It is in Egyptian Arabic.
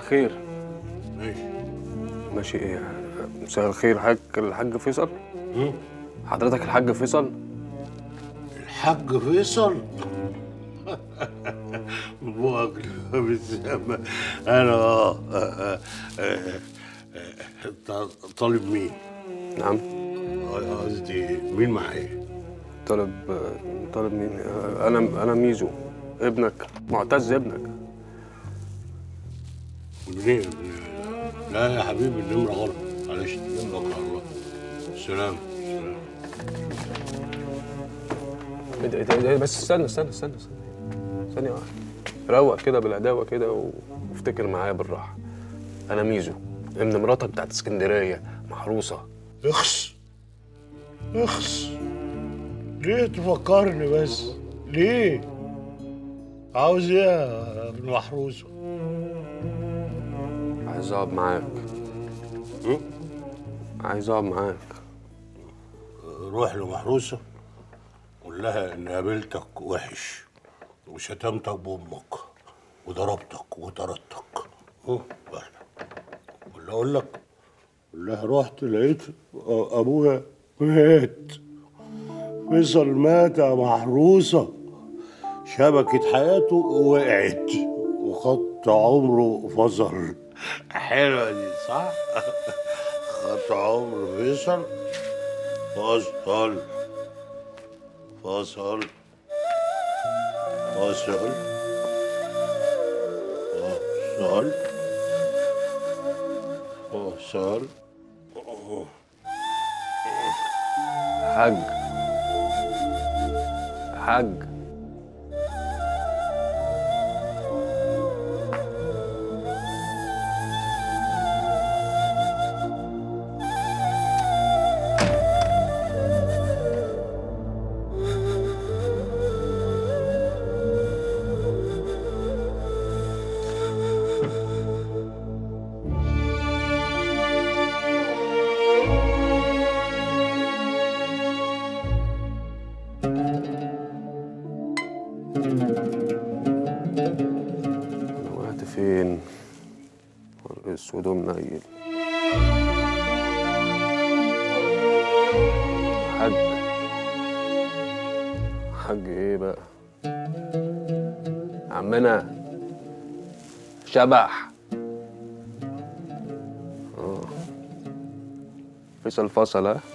الخير ماشي ماشي ايه مساء الخير حاج الحاج فيصل مم. حضرتك الحاج فيصل الحاج فيصل بوك بالسما انا اه آه، آه، آه، آه، طالب مين؟ نعم آه، قصدي مين معايا؟ طالب طالب مين انا انا ميزو ابنك معتز ابنك منين؟ لا يا حبيبي النمرة غلط معلش النمرة على الله سلام سلام إيه ده- إيه ده- إيه ده- بس استنى استنى استنى استنى ثانية واحدة روق كده بالهداوة كده و- وافتكر معايا بالراحة أنا ميزو ابن مراتك بتاعت اسكندرية محروسة اخس اخس ليه تفكرني بس؟ ليه؟ عاوز ايه يا ابن محروسه؟ عايز أقعد معاك م? عايز أقعد معاك روح لمحروسة قول لها إن قابلتك وحش وشتمتك بأمك وضربتك وطردتك أه واحدة ولا أقول لك قول لها رحت لقيت أبويا مات فيصل مات يا محروسة شبكة حياته وقعت وخط عمره فصل حلوة دي صح؟ خط عمر فيصل فصل فصل فصل فصل فصل حاج حاج أنا وقعت فين؟ نهار اسود ومنيل حاج حاج ايه بقى؟ عمنا شبح اه فيصل فصل ها؟